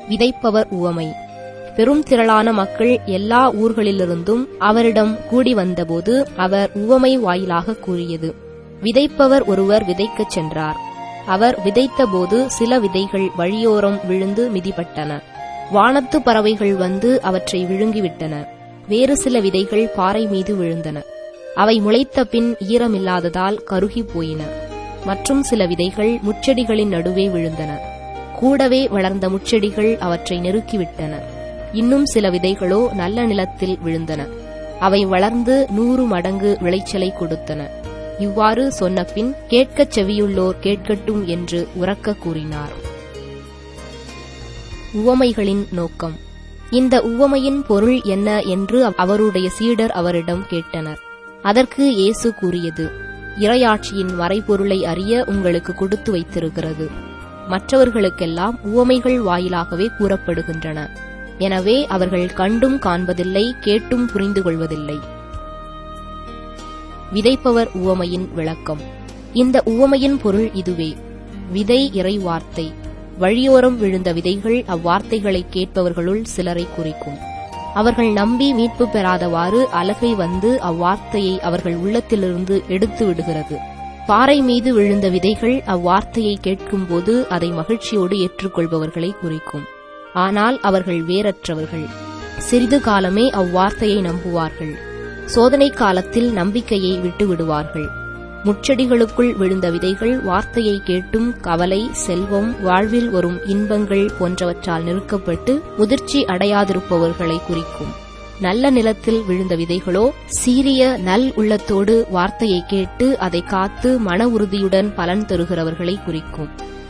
விதைப்பவர் உவமை பெரும் திரளான மக்கள் எல்லா ஊர்களிலிருந்தும் அவரிடம் கூடி வந்தபோது அவர் உவமை வாயிலாக கூறியது விதைப்பவர் ஒருவர் விதைக்கச் சென்றார் அவர் விதைத்தபோது சில விதைகள் வழியோரம் விழுந்து மிதிப்பட்டன வானத்து பறவைகள் வந்து அவற்றை விழுங்கிவிட்டன வேறு சில விதைகள் பாறை மீது விழுந்தன அவை முளைத்த பின் ஈரமில்லாததால் கருகி போயின மற்றும் சில விதைகள் முச்செடிகளின் நடுவே விழுந்தன கூடவே வளர்ந்த முச்செடிகள் அவற்றை நெருக்கிவிட்டன இன்னும் சில விதைகளோ நல்ல நிலத்தில் விழுந்தன அவை வளர்ந்து நூறு மடங்கு விளைச்சலை கொடுத்தன இவ்வாறு சொன்னபின் கேட்கச் செவியுள்ளோர் கேட்கட்டும் என்று உரக்க கூறினார் உவமைகளின் நோக்கம் இந்த உவமையின் பொருள் என்ன என்று அவருடைய சீடர் அவரிடம் கேட்டனர் அதற்கு இயேசு கூறியது இறையாட்சியின் மறைபொருளை அறிய உங்களுக்கு கொடுத்து வைத்திருக்கிறது மற்றவர்களுக்கெல்லாம் உவமைகள் வாயிலாகவே கூறப்படுகின்றன எனவே அவர்கள் கண்டும் காண்பதில்லை கேட்டும் புரிந்து கொள்வதில்லை விதைப்பவர் உவமையின் விளக்கம் இந்த உவமையின் பொருள் இதுவே விதை இறை வார்த்தை வழியோரம் விழுந்த விதைகள் அவ்வார்த்தைகளை கேட்பவர்களுள் சிலரை குறிக்கும் அவர்கள் நம்பி மீட்பு பெறாதவாறு அலகை வந்து அவ்வார்த்தையை அவர்கள் உள்ளத்திலிருந்து எடுத்து விடுகிறது பாறை மீது விழுந்த விதைகள் அவ்வார்த்தையை கேட்கும்போது அதை மகிழ்ச்சியோடு ஏற்றுக்கொள்பவர்களை குறிக்கும் ஆனால் அவர்கள் வேறற்றவர்கள் சிறிது காலமே அவ்வார்த்தையை நம்புவார்கள் சோதனை காலத்தில் நம்பிக்கையை விட்டு விடுவார்கள் முச்செடிகளுக்குள் விழுந்த விதைகள் வார்த்தையை கேட்டும் கவலை செல்வம் வாழ்வில் வரும் இன்பங்கள் போன்றவற்றால் நிறுக்கப்பட்டு முதிர்ச்சி அடையாதிருப்பவர்களை குறிக்கும் நல்ல நிலத்தில் விழுந்த விதைகளோ சீரிய நல் உள்ளத்தோடு வார்த்தையை கேட்டு அதை காத்து மன உறுதியுடன் பலன் தருகிறவர்களை குறிக்கும்